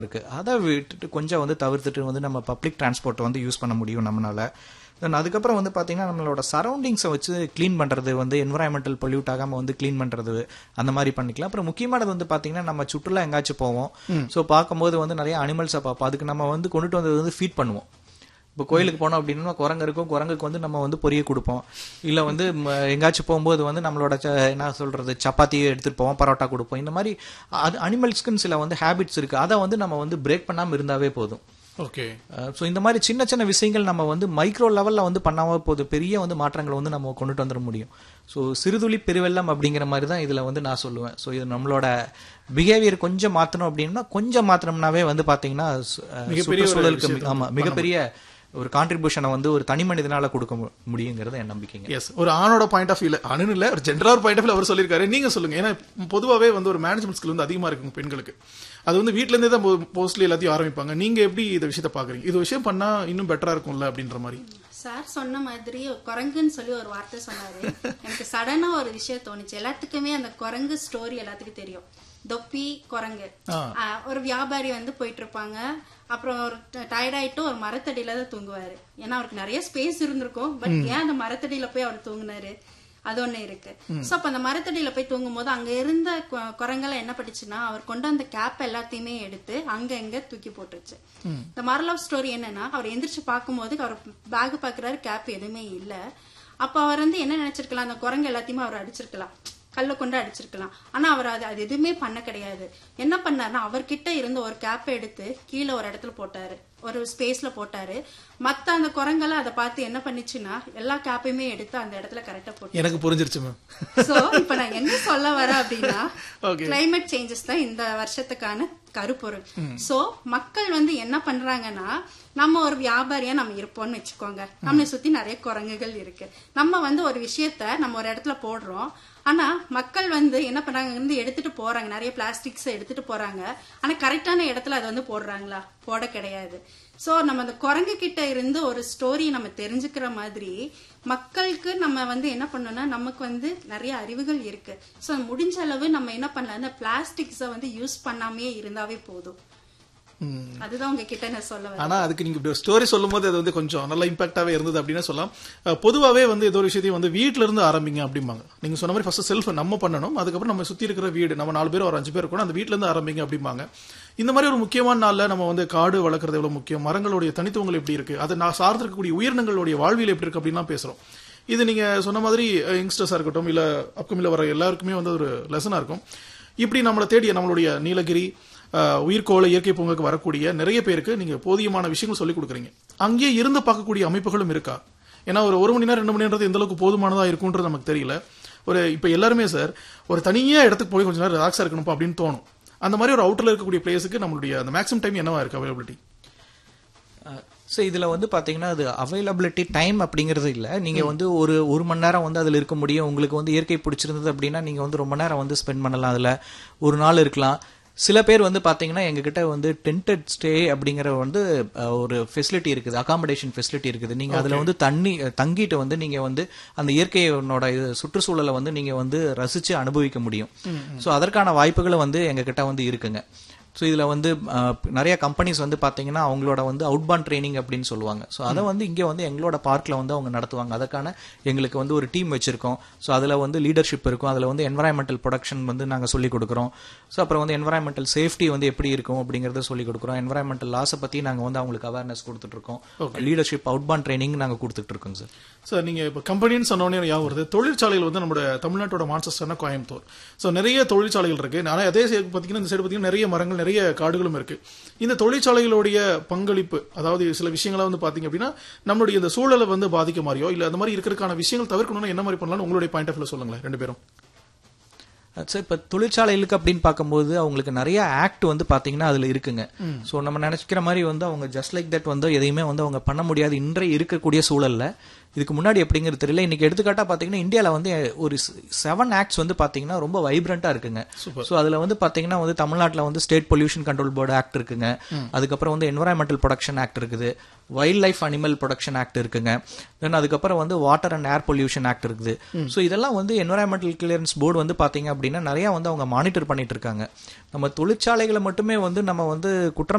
இருக்கு அதை விட்டுட்டு கொஞ்சம் வந்து தவிர்த்துட்டு வந்து நம்ம பப்ளிக் டிரான்ஸ்போர்ட் வந்து யூஸ் பண்ண முடியும் நம்மளால தென் அதுக்கப்புறம் வந்து பார்த்தீங்கன்னா நம்மளோட சரௌண்டிங்ஸை வச்சு க்ளீன் பண்ணுறது வந்து என்வரான்மெண்டல் பொல்யூட் ஆகாமல் வந்து க்ளீன் பண்ணுறது அந்த மாதிரி பண்ணிக்கலாம் அப்புறம் முக்கியமானது வந்து பார்த்தீங்கன்னா நம்ம சுற்றுலா எங்காச்சும் போவோம் ஸோ பார்க்கும்போது வந்து நிறைய அனிமல்ஸை பார்ப்போம் அதுக்கு நம்ம வந்து கொண்டுட்டு வந்தது வந்து ஃபீட் பண்ணுவோம் இப்போ கோயிலுக்கு போனோம் அப்படின்னா குரங்கு இருக்கும் குரங்குக்கு வந்து நம்ம வந்து பொரிய கொடுப்போம் இல்லை வந்து ம, எங்காச்சும் போகும்போது வந்து நம்மளோட ச- என்ன சொல்றது சப்பாத்தி எடுத்துட்டு போவோம் பரோட்டா கொடுப்போம் இந்த மாதிரி அது அனிமல்ஸ்க்குன்னு சில வந்து ஹேபிட்ஸ் இருக்கு அதை வந்து நம்ம வந்து பிரேக் பண்ணாமல் இருந்தாவே போதும் ஓகே ஸோ இந்த மாதிரி சின்ன சின்ன விஷயங்கள் நம்ம வந்து மைக்ரோ லெவலில் வந்து பண்ணாம போது பெரிய வந்து மாற்றங்களை வந்து நம்ம கொண்டுட்டு வந்துட முடியும் ஸோ சிறுதுளி பெருவெள்ளம் அப்படிங்கிற மாதிரி தான் இதில் வந்து நான் சொல்லுவேன் ஸோ இது நம்மளோட பிஹேவியர் கொஞ்சம் மாற்றணும் அப்படின்னா கொஞ்சம் மாத்திரம்னாவே வந்து பார்த்தீங்கன்னா சு- அஹ், மிகப்பெரிய ஒரு சுற்றுச்சூழலுக்கு விஷயத்தை ஆமா மிகப்பெரிய ஒரு கான்ட்ரிபியூஷனை வந்து ஒரு தனி மனிதனால கொடுக்க மு- முடியுங்கிறது என் நம்பிக்கைங்க எஸ் ஒரு ஆணோட பாயிண்ட் ஆஃப் வியூல அணுன்னு இல்ல ஒரு ஜென்ரலா ஒரு பாயிண்ட் ஆஃப் அவர் சொல்லியிருக்காரு நீங்க சொல்லுங்க ஏன்னா பொதுவாவே வந்து ஒரு மேனேஜ்மெண்ட் ஸ்கில் வந்து அதிகமா இருக்குங்க பெண்களுக்கு அது வந்து வீட்ல இருந்தே தான் போஸ்ட்லி எல்லாத்தையும் ஆரம்பிப்பாங்க நீங்க எப்படி இந்த விஷயத்த பாக்குறீங்க இது விஷயம் பண்ணா இன்னும் பெட்டரா இருக்கும்ல அப்படின்ற மாதிரி சார் சொன்ன மாதிரி குரங்குன்னு சொல்லி ஒரு வார்த்தை சொன்னாரு எனக்கு சடனா ஒரு விஷயம் தோணுச்சு எல்லாத்துக்குமே அந்த குரங்கு ஸ்டோரி எல்லாத்துக்கும் தெரியும் தொப்பி குரங்கு ஆ, ஒரு வியாபாரி வந்து போயிட்டு இருப்பாங்க அப்புறம் ஒரு டயர்ட் ஆயிட்டு ஒரு மரத்தடியில தான் தூங்குவாரு ஏன்னா அவருக்கு நிறைய ஸ்பேஸ் இருந்திருக்கும் பட் ஏன் அந்த மரத்தடியில போய் அவர் தூங்குனாரு அது ஒண்ணு இருக்கு சோ அப்ப அந்த மரத்தடியில போய் தூங்கும் போது அங்க இருந்த கு- குரங்கெல்லாம் என்ன பண்ணுச்சுன்னா அவர் கொண்டு அந்த கேப் எல்லாத்தையுமே எடுத்து அங்க எங்க தூக்கி போட்டுருச்சு இந்த மரலவ் ஸ்டோரி என்னன்னா அவர் எந்திரிச்சு பார்க்கும்போது அவர் பேக் பாக்குறாரு கேப் எதுவுமே இல்ல அப்ப அவர் வந்து என்ன நினைச்சிருக்கலாம் அந்த குரங்கு எல்லாத்தையுமே அவர் அடிச்சிருக்கலாம் கல்ல கொண்டு அடிச்சிருக்கலாம் ஆனா அவர் அது அது எதுவுமே பண்ண கிடையாது என்ன பண்ணாருன்னா அவர்கிட்ட இருந்த ஒரு கேப்பை எடுத்து கீழே ஒரு இடத்துல போட்டாரு ஒரு ஸ்பேஸ்ல போட்டாரு மத்த அந்த குரங்கெல்லாம் அதை பார்த்து என்ன பண்ணுச்சுன்னா எல்லா கேப்பையுமே எடுத்து அந்த இடத்துல கரெக்டா போட்டு எனக்கு புரிஞ்சிருச்சு மேம் சோ இப்ப நான் என்ன சொல்ல வரேன் அப்படின்னா Okay. climate சேஞ்சஸ் தான் இந்த வருஷத்துக்கான கருப்பொருள் சோ மக்கள் வந்து என்ன பண்றாங்கன்னா நம்ம ஒரு வியாபாரியா நம்ம இருப்போம்னு வச்சுக்கோங்க நம்மளை சுத்தி நிறைய குரங்குகள் இருக்கு நம்ம வந்து ஒரு விஷயத்த நம்ம ஒரு இடத்துல போடுறோம் ஆனா மக்கள் வந்து என்ன பண்றாங்க இருந்து எடுத்துட்டு போறாங்க நிறைய பிளாஸ்டிக்ஸ் எடுத்துட்டு போறாங்க ஆனா கரெக்டான இடத்துல அதை வந்து போடுறாங்களா போட கிடையாது சோ நம்ம அந்த குரங்கு கிட்ட இருந்து ஒரு ஸ்டோரி நம்ம தெரிஞ்சுக்கிற மாதிரி மக்களுக்கு நம்ம வந்து என்ன பண்ணோம்னா நமக்கு வந்து நிறைய அறிவுகள் இருக்கு சோ முடிஞ்ச அளவு நம்ம என்ன பண்ணலாம் இந்த பிளாஸ்டிக்ஸ வந்து யூஸ் பண்ணாமே இருந்தாவே போதும் அதுதான் உங்ககிட்ட நான் சொல்ல வரேன் ஆனா அதுக்கு நீங்க இப்படி ஸ்டோரி சொல்லும் போது அது வந்து கொஞ்சம் நல்ல இம்பாக்டாவே இருந்தது அப்படின்னு சொல்லலாம் அஹ், பொதுவாவே வந்து ஏதோ ஒரு விஷயத்தையும் வந்து வீட்ல இருந்து ஆரம்பிங்க அப்படிம்பாங்க நீங்க சொன்ன மாதிரி ஃபர்ஸ்ட் செல்ஃப் நம்ம பண்ணணும் அதுக்கப்புறம் நம்ம சுத்தி இருக்கிற வீடு நம்ம நாலு பேர் ஒரு அஞ்சு பேர் இருக்கணும் அந்த வீட்ல இருந்து ஆரம்பிங்க அப்படிம்பாங்க இந்த மாதிரி ஒரு முக்கியமான நாள்ல நம்ம வந்து காடு வளர்க்கறது எவ்வளவு முக்கியம் மரங்களுடைய தனித்துவங்கள் எப்படி இருக்கு அதை நான் சார்ந்திருக்கக்கூடிய உயிரினங்களுடைய வாழ்வியல் எப்படி இருக்கு அப்படின்லாம் பேசுறோம் இது நீங்க சொன்ன மாதிரி யங்ஸ்டர்ஸா இருக்கட்டும் இல்ல அப்கமிங்ல வர எல்லாருக்குமே வந்து ஒரு லெசனா இருக்கும் இப்படி நம்மளை தேடிய நம்மளுடைய நீலகிரி அஹ், உயிர்கோள இயற்கை பூங்காக்கு வரக்கூடிய நிறைய பேருக்கு நீங்க போதியமான விஷயங்கள் சொல்லிக் கொடுக்குறீங்க அங்கேயே இருந்து பார்க்கக்கூடிய அமைப்புகளும் இருக்கா ஏன்னா ஒரு ஒரு மணி நேரம் ரெண்டு மணி நேரத்து எந்த அளவுக்கு போதுமானதா இருக்கும்ன்றது நமக்கு தெரியல ஒரு இப்ப எல்லாருமே சார் ஒரு தனியா இடத்துக்கு போய் கொஞ்ச நேரம் ரிலாக்ஸா இருக்கணும்ப்பா அப்படின்னு தோணும் அந்த மாதிரி ஒரு அவுட்டர்ல இருக்கக்கூடிய பிளேஸுக்கு நம்மளுடைய அந்த மேக்ஸிமம் டைம் என்னவா இருக்கு அவைலபிலிட்டி ஸோ இதுல வந்து பாத்தீங்கன்னா அது அவைலபிலிட்டி டைம் அப்படிங்கிறது இல்ல நீங்க வந்து ஒரு ஒரு மணி நேரம் வந்து அதுல இருக்க முடியும் உங்களுக்கு வந்து இயற்கை பிடிச்சிருந்தது அப்படின்னா நீங்க வந்து ரொம்ப நேரம் வந்து ஸ்பெண்ட் பண்ணலாம் அதுல ஒரு நாள் இருக்கலாம் சில பேர் வந்து பாத்தீங்கன்னா எங்ககிட்ட வந்து டென்டட் ஸ்டே அப்படிங்கிற வந்து அஹ், ஒரு ஃபெசிலிட்டி இருக்குது அகாமடேஷன் ஃபெசிலிட்டி இருக்குது நீங்க அதுல வந்து தண்ணி தங்கிட்டு வந்து நீங்க வந்து அந்த இயற்கையோட இது சுற்றுச்சூழலை வந்து நீங்க வந்து ரசிச்சு அனுபவிக்க முடியும் ஸோ அதற்கான வாய்ப்புகளும் வந்து எங்ககிட்ட வந்து இருக்குங்க ஸோ இதில் வந்து அஹ், நிறைய கம்பெனிஸ் வந்து பார்த்தீங்கன்னா அவங்களோட வந்து அவுட்பான் ட்ரைனிங் அப்படின்னு சொல்லுவாங்க ஸோ அதை வந்து இங்கே வந்து எங்களோட பார்க்கில் வந்து அவங்க நடத்துவாங்க அதற்கான எங்களுக்கு வந்து ஒரு டீம் வச்சிருக்கோம் ஸோ அதில் வந்து லீடர்ஷிப் இருக்கும் அதில் வந்து என்வரான்மெண்டல் ப்ரொடக்ஷன் வந்து நாங்கள் சொல்லிக் கொடுக்குறோம் ஸோ அப்புறம் வந்து என்வரான்மெண்டல் சேஃப்டி வந்து எப்படி இருக்கும் அப்படிங்கிறத சொல்லிக் கொடுக்குறோம் என்வரான்மெண்டல் லாஸை பற்றி நாங்கள் வந்து அவங்களுக்கு அவேர்னஸ் கொடுத்துட்ருக்கோம் லீடர்ஷிப் அவுட்பான் ட்ரைனிங் நாங்கள் கொடுத்துட்டு இருக்கோம் சார் சார் நீங்க இப்ப கம்பெனின்னு சொன்னோடனே ஞாபகம் வருது தொழிற்சாலைகள் வந்து நம்மளோட தமிழ்நாட்டோட மான்செஸ்டர்னா கோயம்புத்தூர் சோ நிறைய தொழிற்சாலைகள் இருக்கு ஆனா அதே சைடு பாத்தீங்கன்னா இந்த சைடு பாத்தீங்கன்னா நிறைய மரங்கள் நிறைய காடுகளும் இருக்கு இந்த தொழிற்சாலைகளுடைய பங்களிப்பு அதாவது சில விஷயங்களை வந்து பாத்தீங்க அப்படின்னா நம்மளுடைய இந்த சூழலை வந்து பாதிக்க மாதிரியோ இல்ல அந்த மாதிரி இருக்கிறதுக்கான விஷயங்கள் தவிர்க்கணும்னா என்ன மாதிரி பண்ணலாம் உங்களுடைய பாயிண்ட் ஆஃப் வியூ சொல்லுங்களேன் ரெண்டு பேரும் சார் இப்போ தொழிற்சாலைகளுக்கு அப்படின்னு பார்க்கும்போது அவங்களுக்கு நிறைய ஆக்ட் வந்து பார்த்தீங்கன்னா அதில் இருக்குங்க ஸோ நம்ம நினைக்கிற மாதிரி வந்து அவங்க ஜஸ்ட் லைக் தட் வந்து எதையுமே வந்து அவங்க பண்ண முடியாது இன்றைய இருக்கக்கூடிய சூழல்ல இதுக்கு முன்னாடி எப்படிங்கிறது தெரியல இன்னைக்கு எடுத்துக்காட்டா பார்த்தீங்கன்னா இந்தியாவில் வந்து ஒரு செவன் ஆக்ட்ஸ் வந்து பார்த்தீங்கன்னா ரொம்ப வைப்ரண்ட்டாக இருக்குங்க ஸோ அதில் வந்து பார்த்தீங்கன்னா வந்து தமிழ்நாட்டில் வந்து state pollution control board act இருக்குங்க அதுக்கப்புறம் வந்து என்வரான்மெண்டல் ப்ரொடக்ஷன் ஆக்ட் இருக்குது wildlife animal protection act இருக்குங்க தென் அதுக்கப்புறம் வந்து water and air pollution act இருக்குது ஸோ இதெல்லாம் வந்து என்வரான்மெண்டல் கிளியரன்ஸ் போர்டு வந்து பார்த்தீங்க அப்படின்னா அப்படின்னா நிறைய வந்து அவங்க மானிட்டர் பண்ணிட்டு இருக்காங்க நம்ம தொழிற்சாலைகளை மட்டுமே வந்து நம்ம வந்து குற்றம்